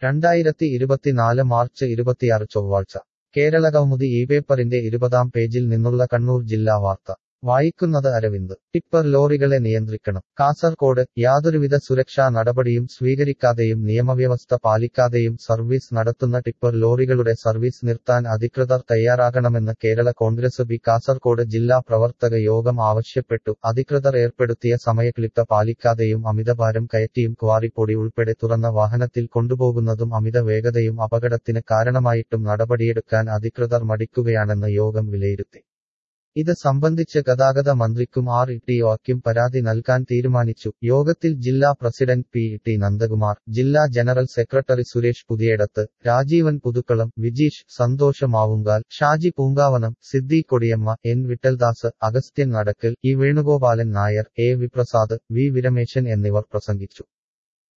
രണ്ടായിരത്തി ഇരുപത്തിനാല് മാർച്ച് ഇരുപത്തിയാറ് ചൊവ്വാഴ്ച കേരള കൗമുദി ഈ പേപ്പറിന്റെ ഇരുപതാം പേജിൽ നിന്നുള്ള കണ്ണൂർ ജില്ലാ വാർത്ത വായിക്കുന്നത് അരവിന്ദ് ടിപ്പർ ലോറികളെ നിയന്ത്രിക്കണം കാസർകോട് യാതൊരുവിധ സുരക്ഷാ നടപടിയും സ്വീകരിക്കാതെയും നിയമവ്യവസ്ഥ പാലിക്കാതെയും സർവീസ് നടത്തുന്ന ടിപ്പർ ലോറികളുടെ സർവീസ് നിർത്താൻ അധികൃതർ തയ്യാറാകണമെന്ന് കേരള കോൺഗ്രസ് ബി കാസർകോട് ജില്ലാ പ്രവർത്തക യോഗം ആവശ്യപ്പെട്ടു അധികൃതർ ഏർപ്പെടുത്തിയ സമയക്ലിപ്ത പാലിക്കാതെയും അമിതഭാരം കയറ്റിയും ക്വാറിപ്പൊടി ഉൾപ്പെടെ തുറന്ന വാഹനത്തിൽ കൊണ്ടുപോകുന്നതും അമിത വേഗതയും അപകടത്തിന് കാരണമായിട്ടും നടപടിയെടുക്കാൻ അധികൃതർ മടിക്കുകയാണെന്ന് യോഗം വിലയിരുത്തി ഇത് സംബന്ധിച്ച് ഗതാഗത മന്ത്രിക്കും ആർ ടി ഒക്കും പരാതി നൽകാൻ തീരുമാനിച്ചു യോഗത്തിൽ ജില്ലാ പ്രസിഡന്റ് പി ടി നന്ദകുമാർ ജില്ലാ general secretary Suresh Puthiyadath Rajeevan Puthukkalam Vijeesh Santhosh Mavungal Shaji Poonkavanam Siddi Kodiyamma N Vittaldas Agasthyan Nadakkal E Venugopalan Nair A Viprasad V Viramesan എന്നിവർ പ്രസംഗിച്ചു